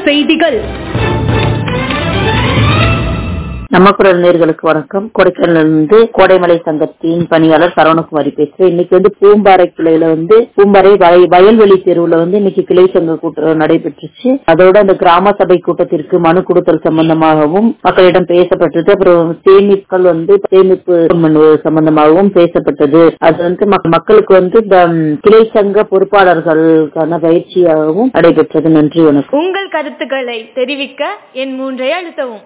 செய்திகள் நம்ம குரல் நேர்களுக்கு வணக்கம் கொடைக்கானலிருந்து கோடைமலை சங்கத்தின் பணியாளர் சரவணகுமாரி பேசுறேன் இன்னைக்கு வந்து பூம்பாறை கிளையில வந்து பூம்பாறை வய- வயல்வெளி தெருவுல வந்து இன்னைக்கு கிளை சங்க கூட்டம் நடைபெற்றுச்சு அதோட அந்த கிராம சபை கூட்டத்திற்கு மனு கொடுத்தல் சம்பந்தமாகவும் மக்களிடம் பேசப்பட்டது அப்புறம் சேமிப்புகள் வந்து சேமிப்பு பண்ணுவது சம்பந்தமாகவும் பேசப்பட்டது அது வந்து மக்- மக்களுக்கு வந்து இந்த ம், கிளை சங்க பொறுப்பாளர்களுக்கான பயிற்சியாகவும் நடைபெற்றது நன்றி வணக்கம் உங்கள் கருத்துக்களை தெரிவிக்க என் மூன்றை அழுத்தவும்